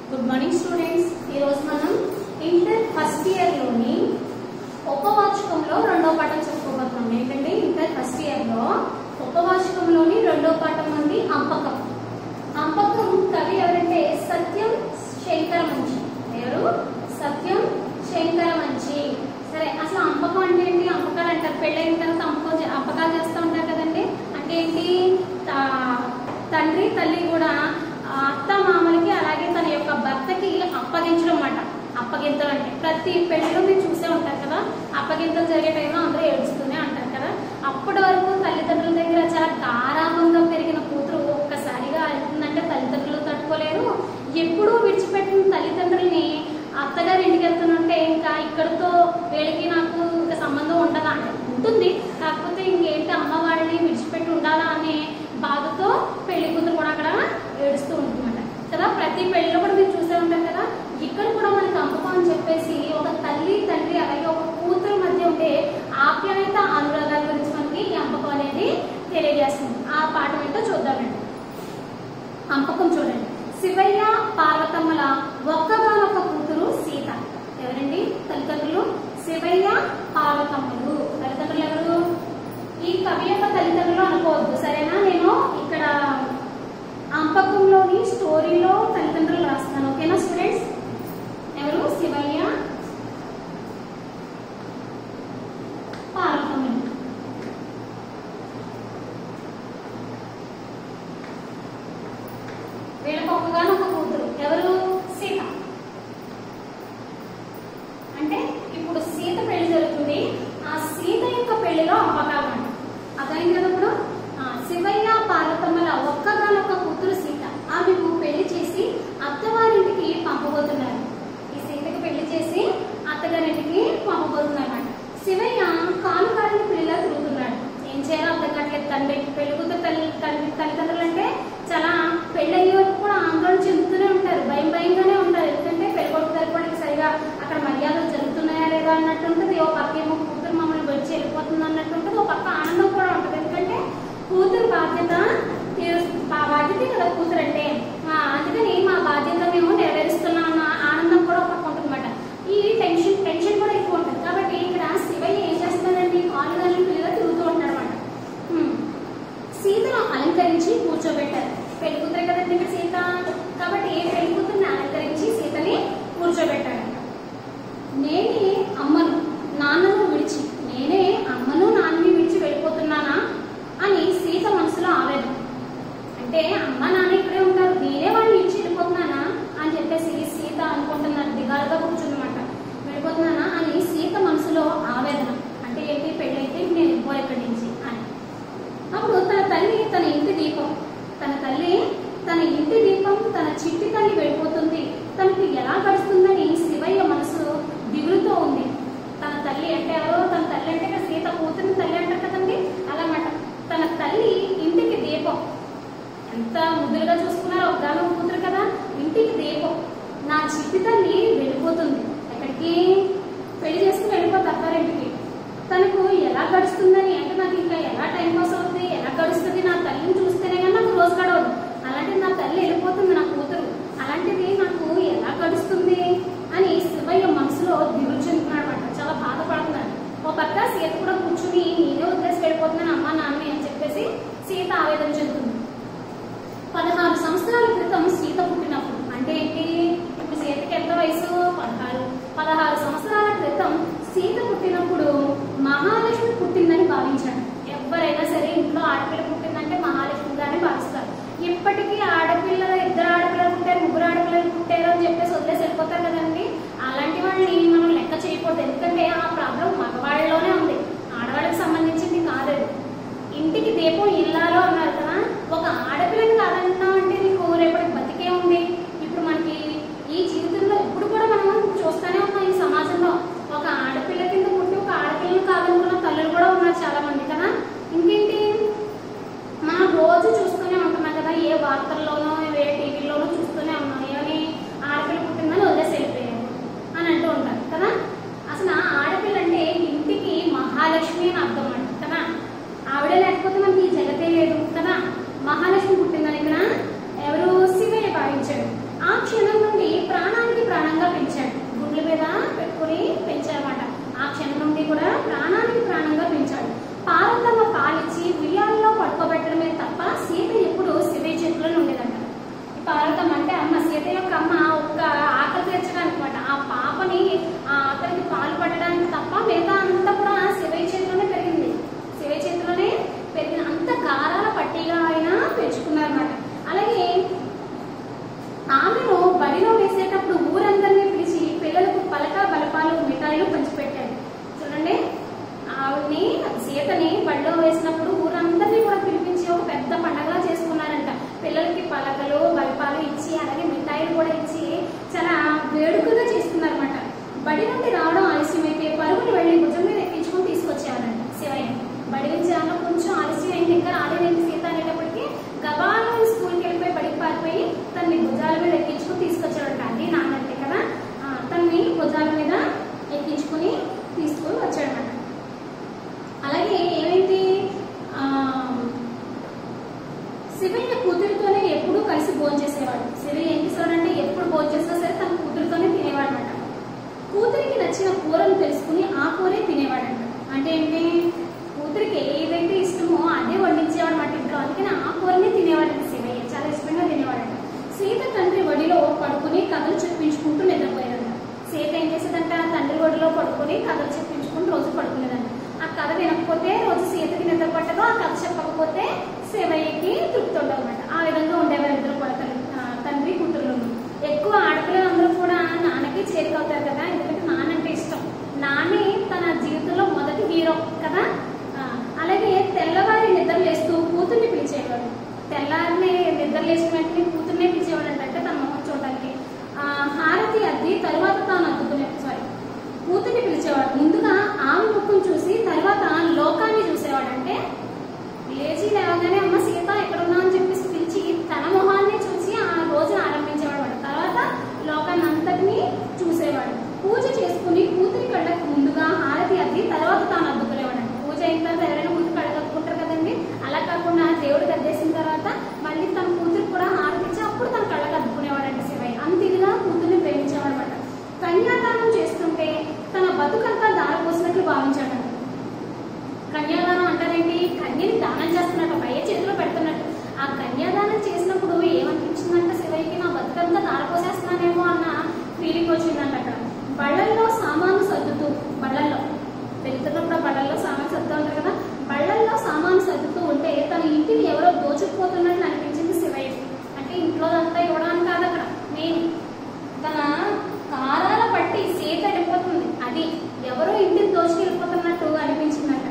Good morning students ఈరోజు మనం inter first ఇయర్లోని ఉపవాచకంలో రెండో పాఠం చెప్పుకోబోతున్నాం ఏంటంటే ఇంటర్ ఫస్ట్ ఇయర్లో ఉపవాచకంలోని రెండో పాఠం ఉంది అంపకం అంపకం కవి ఎవరంటే సత్యం శంకరమంచి ఎవరు సత్యం శంకరమంచి సరే అసలు అంపకం అంటే ఏంటి అంపకాలు అంటారు పెళ్ళైన తర్వాత అంపకం చే- అంపకాలు చేస్తూ ఉంటారు కదండి అంటే ఏంటి తా- తండ్రి తల్లి కూడా ఆ అత్త మామలకి అలాగే తన యొక్క భర్తకి అప్పగించడం అన్నమాట అప్పగింతలు అంటే ప్రతి పెళ్లిలో మీరు చూసే ఉంటారు కదా అప్పగింతలు జరిగే టైంలో అందరూ ఏడుస్తూనే అంటారు కదా అప్పటి వరకు తల్లిదండ్రుల దగ్గర చాలా గారాభంగా పెరిగిన కూతురు ఒక్కసారిగా వెళ్తుందంటే తల్లిదండ్రులు తట్టుకోలేరు ఎప్పుడూ విడిచిపెట్టిన తల్లిదండ్రుల్ని అత్తగారి ఇంటికి వెళ్తున్నంటే ఇంకా ఇక్కడతో వీళ్ళకి నాకు ఇంకా సంబంధం ఉండదా అంటే ఉంటుంది కాకపోతే ఇంకేంటి అమ్మ వాళ్ళని విడిచిపెట్టి ఉండాలా అనే బాధతో పెళ్లి కూతురు కూడా అక్కడ ఏడుస్తూ ఉంటుందన్నమాట కదా ప్రతి పెళ్లిలో కూడా మీరు చూసే ఉంటారు కదా ఇక్కడ కూడా మనకి అంపకం అని చెప్పేసి ఒక తల్లి తండ్రి అలాగే ఒక కూతురు మధ్య ఉండే ఆప్యాయత అనురాగాల గురించి మనకి ఈ అంపకం అనేది తెలియజేస్తుంది ఆ పాఠం ఏంటో చూద్దామండి అంపకం చూడండి శివయ్య పార్వతమ్మల ఒక్కగానొక్క కూతురు సీత ఎవరండి తల్లిదండ్రులు శివయ్య పార్వతమ్మలు తల్లిదండ్రులు ఎవరు ఈ కవి యొక్క తల్లిదండ్రులు అనుకోవద్దు సరేనా నేను ఇక్కడ అంపకంలోని స్టోరీలో తల్లిదండ్రులు రాస్తున్నాను ఓకేనా స్టూడెంట్స్ ఎవరు శివయ్య పార్వతమ్మలు వీళ్ళకి ఒక్కగానో ఒక కూతురు ఎవరు సీత అంటే ఇప్పుడు సీత పెళ్లి జరుగుతుంది ఆ సీత యొక్క పెళ్లిలో అపకాలం అంట అర్థమైంది కదా ఇప్పుడు ఆ, శివయ్య పార్వతమ్మల ఒక్కగానొక్క కూతురు సీత ఆమెకు పెళ్లి చేసి అత్తవారింటికి పంపబోతున్నారు ఈ సీతకు పెళ్లి చేసి అత్తగారింటికి పంపబోతున్నారు అన్నమాట శివయ్య కాలు కాలిన పిల్లలా తిరుగుతున్నాడు ఏం చేయాలో అర్థం కావట్లేదు తండ్రి పెళ్లి కూతురు తల్లి తల్లి తల్లిదండ్రులు అంటే చాలా పెళ్లి అయ్యే వరకు కూడా ఆందోళన చెందుతూనే ఉంటారు భయం భయంగానే ఉంటారు ఎందుకంటే పెళ్లి కొడుకు తరపుడికి సరిగా అక్కడ మర్యాదలు జరుగుతున్నాయా లేదా అన్నట్టు ఉంటుంది ఓ పక్క ఏమో కూతురు మమ్మల్ని వచ్చి వెళ్ళిపోతుంది అన్నట్టు ఉంటుంది ఓ పక్క ఆనందం కూడా ఉంటుంది ఎందుకంటే కూతురు బాధ్యత తీరు- మా బాధ్యత కదా కూతురు అంటే ఆ, అందుకని మా బాధ్యత మేము నెరవేరుస్తున్నాం అన్న ఆనందం కూడా ఒక పక్క ఉంటుందన్నమాట ఈ టెన్షన్ టెన్షన్ కూడా ఎక్కువ ఉంటుంది కాబట్టి ఇక్కడ శివయ్య ఏం చేస్తున్నాడండి కాలు కాలిన పిల్లగా తిరుగుతూ ఉంటాడు అనమాట సీతను అలంకరించి కూర్చోబెట్టారు పెళ్లి కూతురే కదండి ఇక్కడ సీత కాబట్టి పెళ్లి కూతుర్ని అలంకరించి సీతని కూర్చోబెట్టాడు నేనే అమ్మను నాన్నను విడిచి నేనే అమ్మను నాన్నని విడిచి వెళ్ళిపోతున్నానా అని సీత మనసులో ఆవేదన అంటే అమ్మ నాన్న ఇక్కడే ఉంటారు నేనే వాళ్ళని ఇచ్చి వెళ్ళిపోతున్నానా అని చెప్పేసి సీత అనుకుంటున్నారు దిగాలుగా కూర్చున్నమాట వెళ్ళిపోతున్నానా అని సీత మనసులో ఆవేదన అంటే ఏంటి పెళ్ళైతే ఇంక నేను వెళ్ళిపోయి ఇక్కడి నుంచి అని అప్పుడు తన తల్లి తన ఇంటి దీపం తన తల్లి తన ఇంటి దీపం తన చిట్టి తల్లి వెళ్ళిపోతుంది తనకి ఎలా గడుస్తుందని శివయ్య మనసు దిగులుతో ఉంది తన తల్లి అంటే ఎవరో తన తల్లి అంటే ఇక్కడ సీత కూతురిని తల్లి అంటారు కదండి అలామాట తన తల్లి ఇంటికి దీపం ఎంత ముద్దులుగా చూసుకున్నారో ఒకగానో ఒక కూతురు కదా ఇంటికి దీపం నా చిట్టి తల్లి వెళ్ళిపోతుంది ఎక్కడికి పెళ్లి చేసుకుని వెళ్ళిపోతుంది అత్తారింటికి తనకు ఎలా గడుస్తుందని అంటే నాకు ఇంకా ఎలా టైం పాస్ అవుతుంది ఎలా గడుస్తుంది నా తల్లిని చూస్తేనే కానీ నాకు రోజు గడవదు అలాంటిది నా తల్లి వెళ్ళిపోతుంది నా కూతురు అలాంటిది నాకు ఎలా గడుస్తుంది అని శివయ్య మనసులో దిగులు చెందుతున్నాడు అనమాట చాలా బాధపడుతున్నాడు ఒక పక్క సీత కూడా కూర్చుని నేనే వదిలేసి వెళ్ళిపోతున్నాను అమ్మ నాన్న అని చెప్పేసి సీత ఆవేదన చెందుతుంది పదహారు సంవత్సరాల క్రితం సీత పుట్టినప్పుడు అంటే ఏంటి ఇప్పుడు సీతకి ఎంత వయసు పదహారు పదహారు సంవత్సరాల క్రితం సీత పుట్టినప్పుడు మహాలక్ష్మి పుట్టిందని భావించాడు ఎవరైనా సరే ఇంట్లో ఆడపిల్ల పుట్టిందంటే మహాలక్ష్మిగానే భావిస్తారు ఇప్పటికీ ఆడపిల్లలు ఇద్దరు ఆడపిల్లలు పుట్టారు ముగ్గురు ఆడపిల్లలు పుట్టారు అని చెప్పేసి వదిలేసి వెళ్ళిపోతారు కదండి అలాంటి వాళ్ళని మనం లెక్క చేయకూడదు ఎందుకంటే ఆ ప్రాబ్లం మగవాళ్ళలోనే ఉంది ఆడవాళ్ళకి సంబంధించింది కాదు అది. ఇంటికి దీపం ఇల్లాలో అన్నారు కదా ఒక ఆడపిల్లని కాదంటున్నాం అంటే నీకు రేపటి బతికే ఉంది ఇప్పుడు మనకి ఈ జీవితంలో ఇప్పుడు కూడా మనం చూస్తూనే ఉన్నాం ఈ సమాజంలో ఒక ఆడపిల్ల కింద పుట్టి ఒక ఆడపిల్లని కాదనుకున్న తల్లులు కూడా ఉన్నారు చాలా మంది కదా ఇంకేంటి మిఠాయిలు పంచిపెట్టాడు చూడండి ఆవిడ్ని సీతని బడిలో వేసినప్పుడు ఊరందరినీ కూడా పిలిపించి ఒక పెద్ద పండగలా చేసుకున్నారంట పిల్లలకి పలకలు బల్పాలు ఇచ్చి అలాగే మిఠాయిలు కూడా ఇచ్చి చాలా వేడుకగా చేసుకున్నారన్నమాట బడి నుండి రావడం ఆలస్యమైతే పరుగులు వెళ్ళి భుజం మీద ఎక్కించుకొని తీసుకొచ్చేవారంట శివయ్య బడి నుంచి రావడం కొంచెం ఆలస్యం అయింది ఇంకా రాలేదేంటి సీత అనేటప్పటికి గబాలను స్కూల్కి వెళ్ళిపోయి బడికి పారిపోయి తనని భుజాల మీద ఎక్కించుకొని తీసుకొచ్చాడంట అది నాన్నంటే కదా ఆ, తనని భుజాల మీద ఎక్కించుకొని తీసుకొని వచ్చాడనమాట అలాగే ఏమైంది ఆ, శివయ్య కూతురితోనే ఎప్పుడూ కలిసి భోజనం చేసేవాడు శివయ్య ఏం చేసేవాడంటే ఎప్పుడు భోజనం చేసినా సరే తన కూతురితోనే తినేవాడు అనమాట కూతురికి నచ్చిన కూరను తెలుసుకుని ఆ కూరే తినేవాడంట అంటే ఏంటి కూతురికి ఏదైతే ఇష్టమో అదే వండించేవాడు అనమాట ఇంట్లో అందుకని ఆ కూరనే తినేవాడంట శివయ్య చాలా ఇష్టంగా తినేవాడంట సీత తండ్రి ఒడిలో పడుకుని కథలు చెప్పించుకుంటూ నిద్రపోయాడంట సీత ఏం చేసేదంట తండ్రి ఒడిలో పడుకుని కథలు చెప్పించుకుంటూ రోజు పడుకునేదంట ఆ కథ వినకపోతే రోజు సీతకి నిద్ర పట్టదు ఆ కథ చెప్పకపోతే శివయ్యకి తృప్తి ఉండదన్నమాట ఆ విధంగా ఉండేవారు ఇద్దరు కూడా తల్లి- ఆ, తండ్రి కూతురు ఎక్కువ ఆడపిల్లలందరూ కూడా నాన్నకి చేరుకవుతారు కదా ఎందుకంటే నాన్న అంటే ఇష్టం నాన్నే తన జీవితంలో మొదటి హీరో కదా ఆ, అలాగే తెల్లవారి నిద్ర లేస్తూ కూతుర్ని పిలిచేవాడు తెల్లారిని నిద్ర లేచిన వెంటనే కూతుర్నే పిలిచేవాడు అంటే తన మొహం చూడడానికి ఆ, హారతి అద్ది తరువాత తాను అద్దుకునే సారీ కూతుర్ని పిలిచేవాడు ముందుగా ఆమె ముఖం చూసి తర్వాత లోకాన్ని చూసేవాడు అంటే లేచి లేవగానే అమ్మ సీత ఎక్కడున్నా అని చెప్పేసి పిలిచి తన మొహాన్ని చూసి ఆ రోజు ఆరంభించేవాడు వాడు. తర్వాత లోకాన్ని అంతటినీ చూసేవాడు పూజ చేసుకుని కూతురి కళ్ళకు ముందుగా హారతి అద్ది తర్వాత తాను అద్దుకునేవాడు పూజ అయిన తర్వాత ఎవరైనా ముందు కడగట్టుకుంటారు కదండి అలా కాకుండా దేవుడు గద్దేసిన తర్వాత మళ్ళీ తన కూతురు కూడా హారతి ఇచ్చి అప్పుడు తన కళ్ళకు అద్దుకునేవాడంట శివయ్య అంత ఇదిగా కూతుర్ని ప్రేమించేవాడు అనమాట కన్యాదానం చేస్తుంటే తన బతుకంతా దారపోసినట్లు భావించాడంట కన్యాదానం అంటారేంటి కన్యని దానం చేస్తున్నట్టు పై చేతిలో పెడుతున్నట్టు ఆ కన్యాదానం చేసినప్పుడు ఏమనిపించిందంటే శివయ్యకి నా బతుకంతా దారపోసేస్తున్నానేమో అన్న ఫీలింగ్ వచ్చిందంట అక్కడ బళ్ళల్లో సామాను సర్దుతూ బళ్ళల్లో వెళ్తున్నప్పుడు ఆ బళ్ళల్లో సామాను సర్దుతూ ఉంటారు కదా బళ్ళల్లో సామాను సర్దుతూ ఉంటే తన ఇంటిని ఎవరో దోచుకుపోతున్నట్లు అనిపించింది శివయ్యకి అంటే ఇంట్లో అంతా ఇవ్వడానికి కాదు అక్కడ మెయిన్ తన కారాల పట్టి సీత వెళ్ళిపోతుంది అది ఎవరో ఇంటిని దోచుకెళ్ళిపోతున్నట్టు అనిపించిందట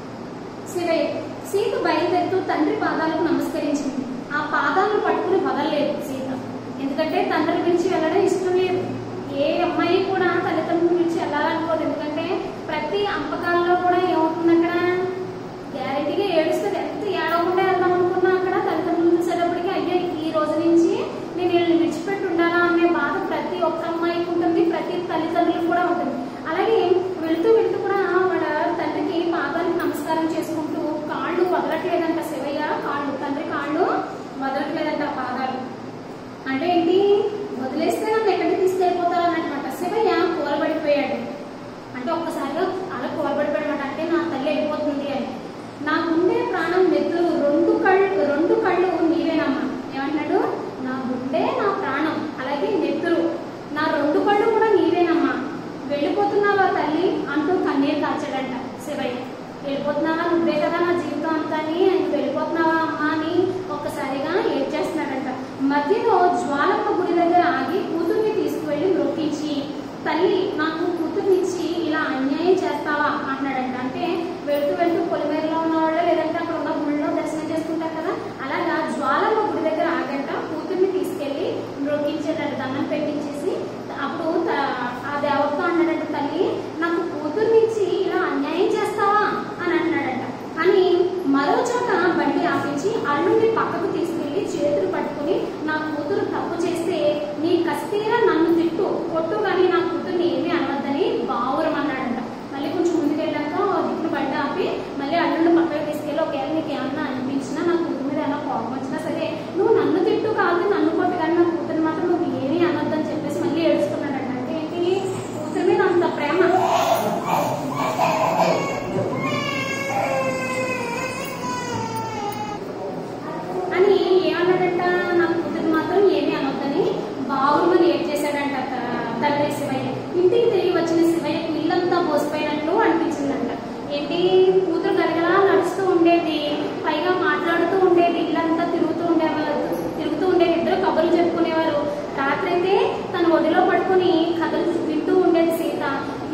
శివయ్య సీత బయలుదేరుతూ తండ్రి పాదాలకు నమస్కరించింది ఆ పాదాలను పట్టుకుని వదలలేదు సీత ఎందుకంటే తండ్రిని విడిచి వెళ్ళడం ఇష్టం లేదు ఏ అమ్మాయి కూడా తల్లిదండ్రులు విడిచి వెళ్ళాలనుకోదు ఎందుకంటే ప్రతి అంపకాలలో కూడా ఏమవుతుంది అక్కడ గ్యారెంటీగా ఏడుస్తుంది ఎంత ఏడవకుండా వెళ్దాం అనుకున్నా అక్కడ తల్లిదండ్రులు చూసేటప్పటికి అయ్యో ఈ రోజు నుంచి నేను వీళ్ళని విడిచిపెట్టి ఉండాలా అనే బాధ ప్రతి ఒక్క అమ్మాయికి ఉంటుంది ప్రతి తల్లిదండ్రులకు కూడా ఉంటుంది అలాగే వెళుతూ వెళుతూ కూడా వాళ్ళ తండ్రికి పాదాలకు నమస్కారం చేసుకుంటూ కాళ్ళు వదలట్లేదంట శివయ్య కాళ్ళు తండ్రి కాళ్ళు వదలట్లేదంట ఆ పాదాలు అంటే ఏంటి వదిలేస్తే నన్ను ఎక్కడికి తీసుకెళ్ళిపోతారు అన్నమాట శివయ్య కూలబడిపోయాడు అంటే ఒక్కసారిగా అలా కూలబడిపోయాడు అంటే నా తల్లి వెళ్ళిపోతుంది అని నా గుండె ప్రాణం నెత్తురు రెండు కళ్ళు రెండు కళ్ళు నీవేనమ్మా ఏమంటున్నాడు నా గుండె నా ప్రాణం అలాగే నెత్తురు నా రెండు కళ్ళు కూడా నీవేనమ్మా వెళ్ళిపోతున్నావా తల్లి అంటూ కన్నీరు కాచాడంట శివయ్య వెళ్ళిపోతున్నావా నువ్వే కదా నా జీవితం అంతా అని ఆయన వెళ్ళిపోతున్నావా అమ్మా అని ఒక్కసారిగా ఏడ్చేస్తున్నాడంట మధ్యలో జ్వాలమ్మ గుడి దగ్గర ఆగి కూతుర్ని తీసుకువెళ్ళి మ్రొక్కించి తల్లి నాకు కూతుర్నిచ్చి ఇలా అన్యాయం చేస్తావా అంటున్నాడంట అంటే వెళ్తూ వెళ్తూ పొలిమేరలో ఉన్న వాళ్ళు లేదంటే అక్కడ ఉన్న గుళ్ళో దర్శనం చేసుకుంటారు కదా అలాగా జ్వాలమ్మ గుడి దగ్గర ఆగంట కూతుర్ని తీసుకెళ్లి మ్రొక్కించేటంట దండం పెట్టించేసి అప్పుడు త- ఆ దేవతతో అన్నాడంట తల్లి నాకు కూతుర్నిచ్చి ఇలా అన్యాయం చేస్తావా అని అంటున్నాడంట అని మరో చోట బండి ఆపించి అల్లుడిని పక్కకు తీసుకెళ్లి చేతులు పట్టుకుని నా కూతురు తప్పు చేస్తే నీ కస్తీరా నన్ను తిట్టు కొట్టు కానీ నా కూతుర్ని ఏమీ అనవద్దని బావురం అన్నాడంట మళ్ళీ కొంచెం ముందుకు వెళ్ళాక ఓ దిక్కును బండి ఆపి మళ్ళీ అల్లుడిని పక్కకు తీసుకెళ్ళి ఒకవేళ నీకు ఏమన్నా అనిపించినా నా కూతురు మీద ఏమైనా కోపం వచ్చినా సరే నువ్వు నన్ను తిట్టు కాదు నన్ను కొట్టు కానీ నా కూతురు మాత్రం నువ్వు ఏమీ అనొద్దని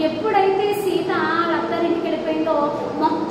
ఎప్పుడైతే సీత వాళ్ళ అత్తారింటికి వెళ్ళిపోయిందో మొత్తం